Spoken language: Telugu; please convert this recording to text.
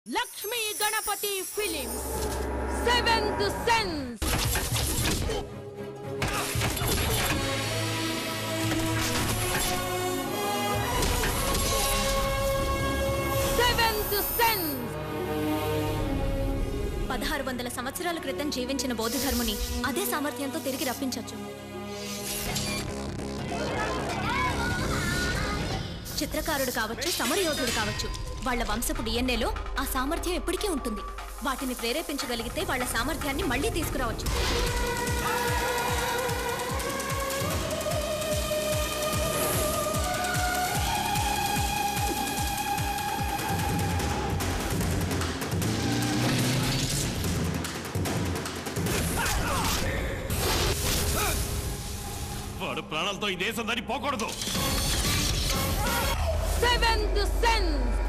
Lakshmi Ganapathi film seventh sense seventh sense పదహారు వందల సంవత్సరాల క్రితం జీవించిన బౌద్ధధర్ముని అదే సామర్థ్యంతో తిరిగి రప్పించవచ్చు చిత్రకారుడు కావచ్చు సమరయోధుడు కావచ్చు వాళ్ళ వంశపు డిఎన్ఏలో ఆ సామర్థ్యం ఎప్పటికీ ఉంటుంది వాటిని ప్రేరేపించగలిగితే వాళ్ళ సామర్థ్యాన్ని మళ్ళీ తీసుకురావచ్చు వాడు ప్రాణాలతో ఈ దేశం దాన్ని పోకూడదు సెవెంత్ సెన్స్